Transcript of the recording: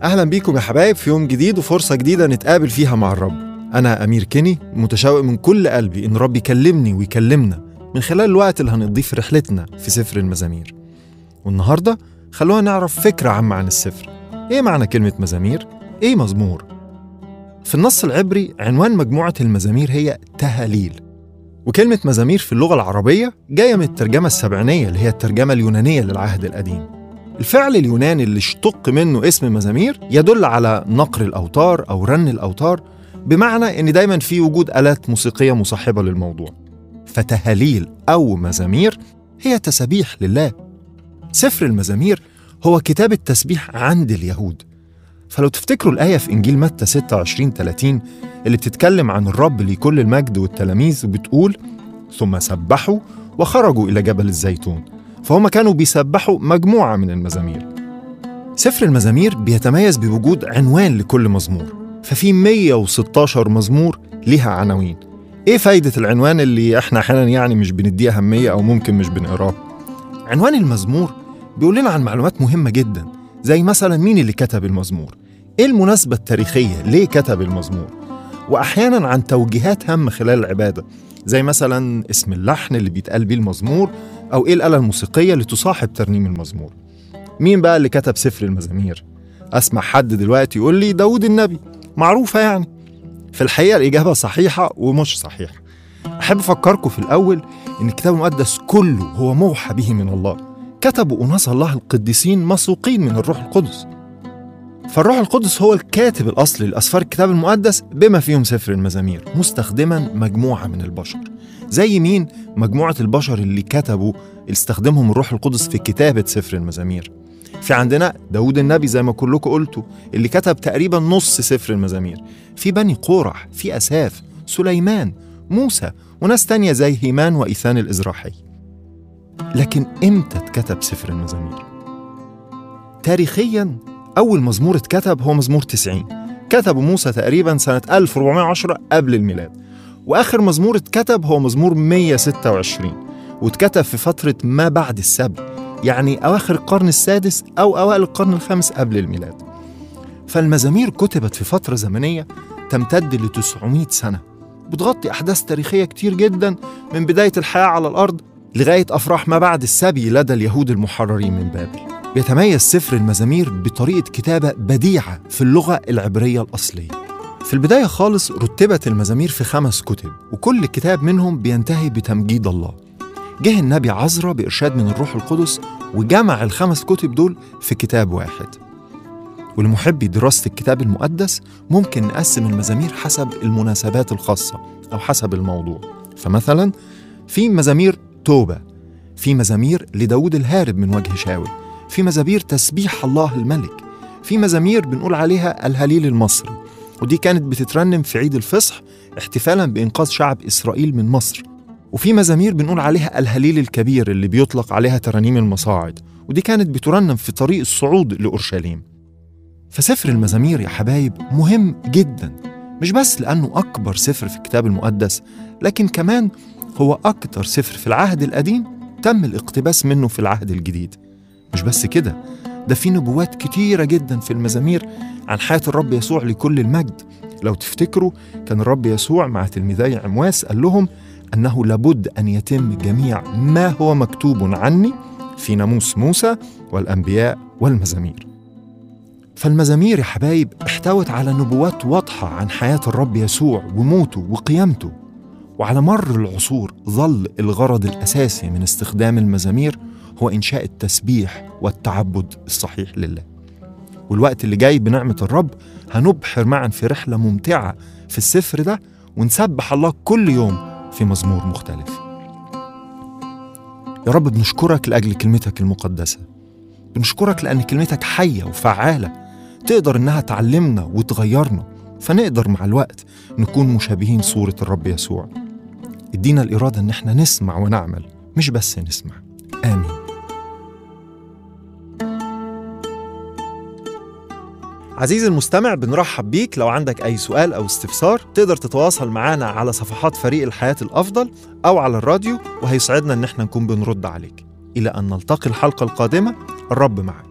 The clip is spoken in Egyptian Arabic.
أهلا بيكم يا حبايب في يوم جديد وفرصة جديدة نتقابل فيها مع الرب أنا أمير كيني متشوق من كل قلبي إن رب يكلمني ويكلمنا من خلال الوقت اللي هنقضيه في رحلتنا في سفر المزامير والنهاردة خلونا نعرف فكرة عامة عن السفر إيه معنى كلمة مزامير؟ إيه مزمور؟ في النص العبري عنوان مجموعة المزامير هي تهاليل وكلمة مزامير في اللغة العربية جاية من الترجمة السبعينية اللي هي الترجمة اليونانية للعهد القديم الفعل اليوناني اللي اشتق منه اسم مزامير يدل على نقر الأوتار أو رن الأوتار بمعنى إن دايما في وجود آلات موسيقية مصاحبة للموضوع فتهاليل أو مزامير هي تسابيح لله سفر المزامير هو كتاب التسبيح عند اليهود فلو تفتكروا الآية في إنجيل متى 26 30 اللي بتتكلم عن الرب لكل المجد والتلاميذ وبتقول ثم سبحوا وخرجوا إلى جبل الزيتون فهم كانوا بيسبحوا مجموعة من المزامير سفر المزامير بيتميز بوجود عنوان لكل مزمور ففي 116 مزمور ليها عناوين ايه فايدة العنوان اللي احنا احيانا يعني مش بنديه أهمية أو ممكن مش بنقراه عنوان المزمور بيقول لنا عن معلومات مهمة جدا زي مثلا مين اللي كتب المزمور ايه المناسبة التاريخية ليه كتب المزمور وأحيانا عن توجيهات هم خلال العبادة زي مثلا اسم اللحن اللي بيتقال بيه المزمور أو إيه الآلة الموسيقية اللي تصاحب ترنيم المزمور مين بقى اللي كتب سفر المزامير؟ أسمع حد دلوقتي يقول لي داود النبي معروفة يعني في الحقيقة الإجابة صحيحة ومش صحيحة أحب أفكركم في الأول إن الكتاب المقدس كله هو موحى به من الله كتبوا أناس الله القديسين مسوقين من الروح القدس فالروح القدس هو الكاتب الأصلي لأسفار الكتاب المقدس بما فيهم سفر المزامير مستخدما مجموعة من البشر زي مين مجموعة البشر اللي كتبوا اللي استخدمهم الروح القدس في كتابة سفر المزامير في عندنا داود النبي زي ما كلكم قلتوا اللي كتب تقريبا نص سفر المزامير في بني قورح في أساف سليمان موسى وناس تانية زي هيمان وإيثان الإزراحي لكن إمتى اتكتب سفر المزامير؟ تاريخيا أول مزمور اتكتب هو مزمور 90 كتبه موسى تقريبا سنة 1410 قبل الميلاد وآخر مزمور اتكتب هو مزمور 126 واتكتب في فترة ما بعد السبي يعني أواخر القرن السادس أو أوائل القرن الخامس قبل الميلاد فالمزامير كتبت في فترة زمنية تمتد ل 900 سنة بتغطي أحداث تاريخية كتير جدا من بداية الحياة على الأرض لغاية أفراح ما بعد السبي لدى اليهود المحررين من بابل بيتميز سفر المزامير بطريقة كتابة بديعة في اللغة العبرية الأصلية في البداية خالص رتبت المزامير في خمس كتب وكل كتاب منهم بينتهي بتمجيد الله جه النبي عزرا بإرشاد من الروح القدس وجمع الخمس كتب دول في كتاب واحد ولمحبي دراسة الكتاب المقدس ممكن نقسم المزامير حسب المناسبات الخاصة أو حسب الموضوع فمثلا في مزامير توبة في مزامير لداود الهارب من وجه شاول في مزامير تسبيح الله الملك في مزامير بنقول عليها الهليل المصري ودي كانت بتترنم في عيد الفصح احتفالا بإنقاذ شعب إسرائيل من مصر وفي مزامير بنقول عليها الهليل الكبير اللي بيطلق عليها ترانيم المصاعد ودي كانت بترنم في طريق الصعود لأورشليم فسفر المزامير يا حبايب مهم جدا مش بس لأنه أكبر سفر في الكتاب المقدس لكن كمان هو أكتر سفر في العهد القديم تم الاقتباس منه في العهد الجديد مش بس كده ده في نبوات كتيرة جدا في المزامير عن حياة الرب يسوع لكل المجد لو تفتكروا كان الرب يسوع مع تلميذي عمواس قال لهم أنه لابد أن يتم جميع ما هو مكتوب عني في ناموس موسى والأنبياء والمزامير فالمزامير يا حبايب احتوت على نبوات واضحة عن حياة الرب يسوع وموته وقيامته وعلى مر العصور ظل الغرض الأساسي من استخدام المزامير هو إنشاء التسبيح والتعبد الصحيح لله والوقت اللي جاي بنعمة الرب هنبحر معا في رحلة ممتعة في السفر ده ونسبح الله كل يوم في مزمور مختلف يا رب بنشكرك لأجل كلمتك المقدسة بنشكرك لأن كلمتك حية وفعالة تقدر إنها تعلمنا وتغيرنا فنقدر مع الوقت نكون مشابهين صورة الرب يسوع ادينا الإرادة إن احنا نسمع ونعمل مش بس نسمع آمين عزيزي المستمع بنرحب بيك لو عندك أي سؤال أو استفسار تقدر تتواصل معنا على صفحات فريق الحياة الأفضل أو على الراديو وهيسعدنا إن احنا نكون بنرد عليك إلى أن نلتقي الحلقة القادمة الرب معك